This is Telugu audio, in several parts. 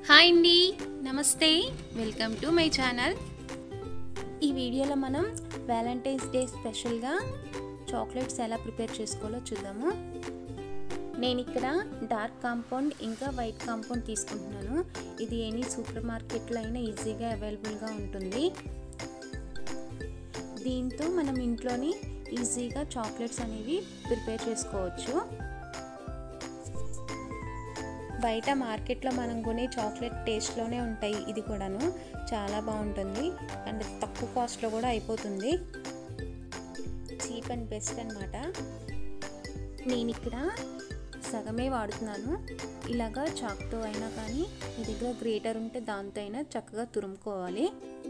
హాయ్ అండి నమస్తే వెల్కమ్ టు మై ఛానల్ ఈ వీడియోలో మనం వ్యాలంటైన్స్ డే స్పెషల్గా చాక్లెట్స్ ఎలా ప్రిపేర్ చేసుకోవాలో చూద్దాము నేను ఇక్కడ డార్క్ కాంపౌండ్ ఇంకా వైట్ కాంపౌండ్ తీసుకుంటున్నాను ఇది ఎనీ సూపర్ మార్కెట్లో అయినా ఈజీగా అవైలబుల్గా ఉంటుంది దీంతో మనం ఇంట్లోని ఈజీగా చాక్లెట్స్ అనేవి ప్రిపేర్ చేసుకోవచ్చు బయట మార్కెట్లో మనం కొనే చాక్లెట్ టేస్ట్లోనే ఉంటాయి ఇది కూడాను చాలా బాగుంటుంది అండ్ తక్కువ కాస్ట్లో కూడా అయిపోతుంది చీప్ అండ్ బెస్ట్ అనమాట నేను ఇక్కడ సగమే వాడుతున్నాను ఇలాగా చాక్తో అయినా కానీ మీ దగ్గర గ్రేటర్ ఉంటే దాంతో అయినా చక్కగా తురుముకోవాలి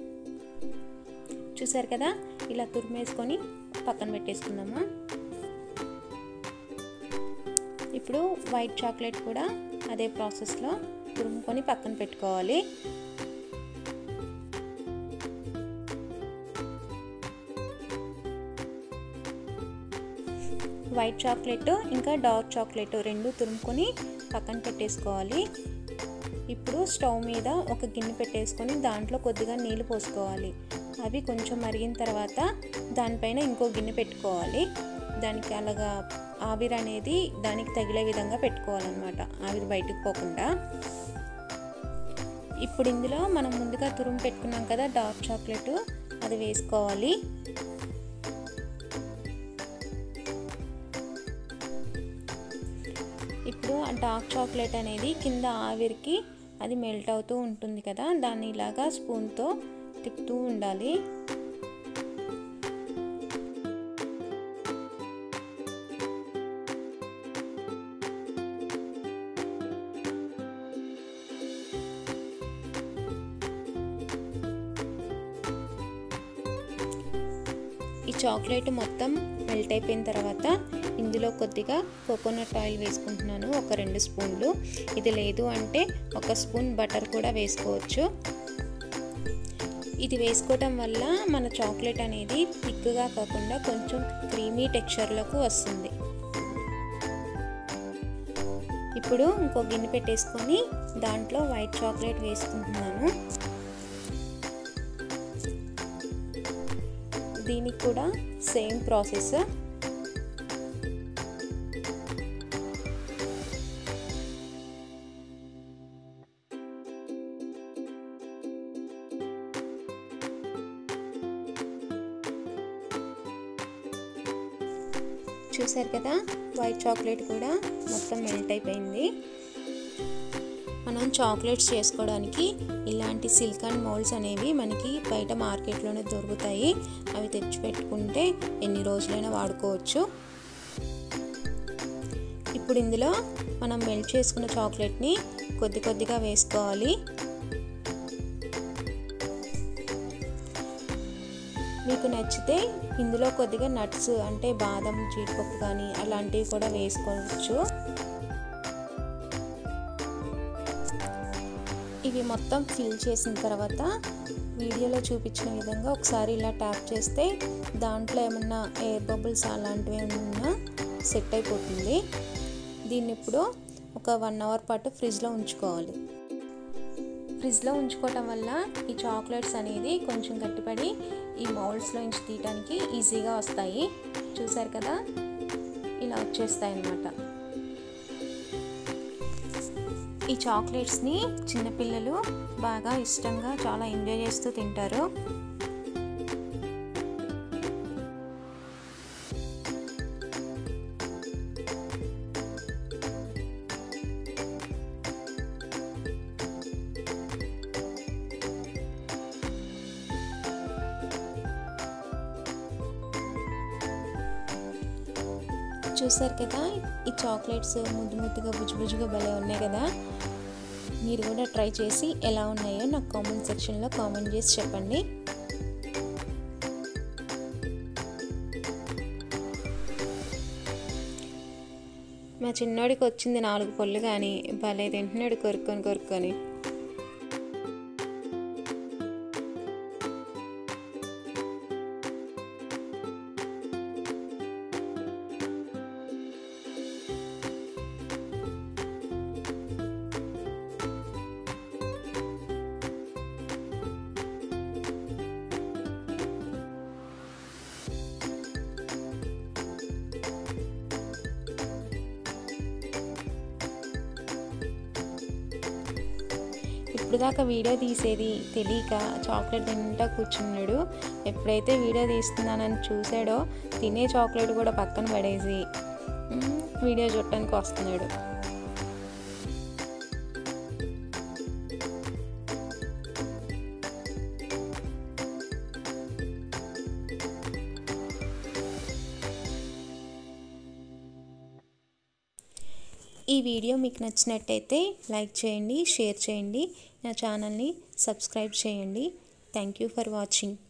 చూసారు కదా ఇలా తురిమేసుకొని పక్కన పెట్టేసుకుందాము ఇప్పుడు వైట్ చాక్లెట్ కూడా అదే ప్రాసెస్లో తురుముకొని పక్కన పెట్టుకోవాలి వైట్ చాక్లెట్ ఇంకా డార్క్ చాక్లెట్ రెండు తురుముకొని పక్కన పెట్టేసుకోవాలి ఇప్పుడు స్టవ్ మీద ఒక గిన్నె పెట్టేసుకొని దాంట్లో కొద్దిగా నీళ్ళు పోసుకోవాలి అవి కొంచెం మరిగిన తర్వాత దానిపైన ఇంకో గిన్నె పెట్టుకోవాలి దానికి అలాగా ఆవిరి అనేది దానికి తగిలే విధంగా పెట్టుకోవాలన్నమాట ఆవిరి బయటకు పోకుండా ఇప్పుడు ఇందులో మనం ముందుగా తురుము పెట్టుకున్నాం కదా డార్క్ చాక్లెట్ అది వేసుకోవాలి ఇప్పుడు ఆ డార్క్ చాక్లెట్ అనేది కింద ఆవిరికి అది మెల్ట్ అవుతూ ఉంటుంది కదా దాన్ని ఇలాగా స్పూన్తో తిప్పుతూ ఉండాలి ఈ చాక్లెట్ మొత్తం మెల్ట్ అయిపోయిన తర్వాత ఇందులో కొద్దిగా కోకోనట్ ఆయిల్ వేసుకుంటున్నాను ఒక రెండు స్పూన్లు ఇది లేదు అంటే ఒక స్పూన్ బటర్ కూడా వేసుకోవచ్చు ఇది వేసుకోవటం వల్ల మన చాక్లెట్ అనేది థిక్గా కాకుండా కొంచెం క్రీమీ టెక్స్చర్లోకి వస్తుంది ఇప్పుడు ఇంకో గిన్నె పెట్టేసుకొని దాంట్లో వైట్ చాక్లెట్ వేసుకుంటున్నాను దీనికి కూడా సేమ్ ప్రాసెస్ చూసారు కదా వైట్ చాక్లెట్ కూడా మొత్తం మెల్ట్ అయిపోయింది మనం చాక్లెట్స్ చేసుకోవడానికి ఇలాంటి సిలికాన్ మౌల్డ్స్ అనేవి మనకి బయట మార్కెట్లోనే దొరుకుతాయి అవి తెచ్చి పెట్టుకుంటే ఎన్ని రోజులైనా వాడుకోవచ్చు ఇప్పుడు ఇందులో మనం మెల్ట్ చేసుకున్న చాక్లెట్ని కొద్ది కొద్దిగా వేసుకోవాలి మీకు నచ్చితే ఇందులో కొద్దిగా నట్స్ అంటే బాదం జీడిపప్పు కానీ అలాంటివి కూడా వేసుకోవచ్చు ఇవి మొత్తం ఫిల్ చేసిన తర్వాత వీడియోలో చూపించిన విధంగా ఒకసారి ఇలా ట్యాప్ చేస్తే దాంట్లో ఏమన్నా ఎయిర్ బబుల్స్ అలాంటివి ఏమన్నా సెట్ అయిపోతుంది దీన్ని ఇప్పుడు ఒక వన్ అవర్ పాటు ఫ్రిడ్జ్లో ఉంచుకోవాలి ఫ్రిడ్జ్లో ఉంచుకోవటం వల్ల ఈ చాక్లెట్స్ అనేది కొంచెం గట్టిపడి ఈ మౌల్డ్స్లో నుంచి తీయడానికి ఈజీగా వస్తాయి చూసారు కదా ఇలా వచ్చేస్తాయి అన్నమాట ఈ చాక్లెట్స్ని చిన్నపిల్లలు బాగా ఇష్టంగా చాలా ఎంజాయ్ చేస్తూ తింటారు చూసారు కదా ఈ చాక్లెట్స్ ముద్దు ముద్దుగా బుజ్జు బుజ్జుగా భలే ఉన్నాయి కదా మీరు కూడా ట్రై చేసి ఎలా ఉన్నాయో నాకు కామెంట్ సెక్షన్లో కామెంట్ చేసి చెప్పండి మా చిన్నోడికి వచ్చింది నాలుగు పళ్ళు కానీ భలే తింటున్నాడు కొరుక్కొని కొరుక్కొని ఇప్పుడు దాకా వీడియో తీసేది తెలియక చాక్లెట్ తింటా కూర్చున్నాడు ఎప్పుడైతే వీడియో తీస్తున్నానని చూసాడో తినే చాక్లెట్ కూడా పక్కన పడేసి మ్, వీడియో చూడటానికి వస్తున్నాడు ఈ వీడియో మీకు నచ్చినట్టయితే లైక్ చేయండి షేర్ చేయండి నా ఛానల్ని సబ్స్క్రైబ్ చేయండి థ్యాంక్ యూ ఫర్ వాచింగ్